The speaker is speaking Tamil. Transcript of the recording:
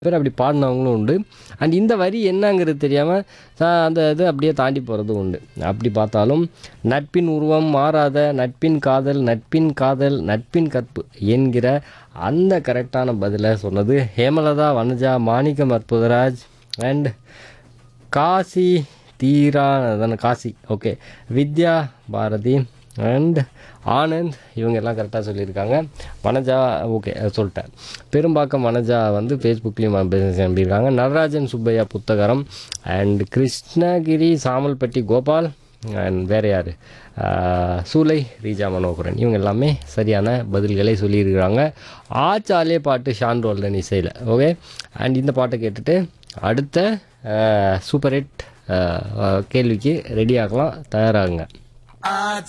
பேர் அப்படி பாடினவங்களும் உண்டு அண்ட் இந்த வரி என்னங்கிறது தெரியாமல் அந்த இது அப்படியே தாண்டி போகிறதும் உண்டு அப்படி பார்த்தாலும் நட்பின் உருவம் மாறாத நட்பின் காதல் நட்பின் காதல் நட்பின் கற்பு என்கிற அந்த கரெக்டான பதிலை சொன்னது ஹேமலதா வனஜா மாணிக்கம் அற்புதராஜ் அண்ட் காசி தீரா அதான காசி ஓகே வித்யா பாரதி அண்ட் ஆனந்த் இவங்க எல்லாம் கரெக்டாக சொல்லியிருக்காங்க வனஜா ஓகே சொல்லிட்டேன் பெரும்பாக்கம் வனஜா வந்து ஃபேஸ்புக்லேயும் பிஸ்னஸ் அனுப்பியிருக்காங்க நடராஜன் சுப்பையா புத்தகரம் அண்ட் கிருஷ்ணகிரி சாமல்பட்டி கோபால் அண்ட் வேறு யார் சூலை ரீஜா மனோகரன் இவங்க எல்லாமே சரியான பதில்களை சொல்லியிருக்கிறாங்க ஆச்சாலே பாட்டு ஷான் ரோல்டன் இசையில் ஓகே அண்ட் இந்த பாட்டை கேட்டுட்டு அடுத்த சூப்பர் ஹிட் கேள்விக்கு ரெடி ஆகலாம் தயாராகுங்க